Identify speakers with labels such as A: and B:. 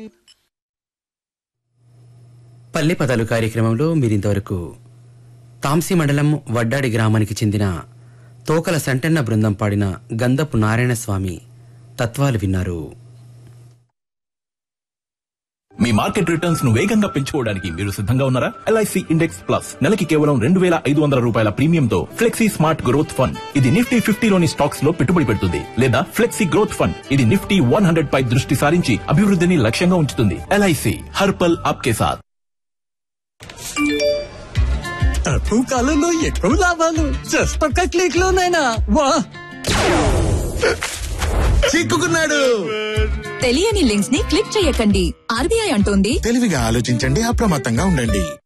A: పల్లె పదాలు కార్యక్రమంలో మీరింతవరకు తాంసి మండలం వడ్డాడి గ్రామానికి చెందిన తోకల సంటన్న బృందం పాడిన గంధపు నారాయణ స్వామి తత్వాలు విన్నారు
B: మీ మార్కెట్ రిటర్న్స్ ను వేగంగా పెంచుకోవడానికి మీరు సిద్ధంగా ఉన్నారా ఎల్ఐసి ఇండెక్స్ ప్లస్ నెలకి కేవలం రెండు వేల ఐదు వందల రూపాయల ప్రీమియంతో ఫ్లెక్సీ స్మార్ట్ గ్రోత్ ఫండ్ ఇది నిఫ్టీ ఫిఫ్టీలోని స్టాక్స్ లో పెట్టుబడి పెడుతుంది లేదా ఫ్లెక్సీ గ్రోత్ ఫండ్ ఇది నిఫ్టీ వన్ హండ్రెడ్ పై దృష్టి సారించి అభివృద్ధిని లక్ష్యంగా ఉంచుతుంది ఎల్ఐసి హర్పల్ ఆప్కే సాత్
C: తక్కువ కాలంలో ఎక్కువ లాభాలు జస్ట్ ఒక్క క్లిక్ లోనైనా వా
D: చిక్కుకున్నాడు
E: తెలియని లింక్స్ ని క్లిక్ చేయకండి ఆర్బీఐ అంటోంది
D: తెలివిగా ఆలోచించండి అప్రమత్తంగా ఉండండి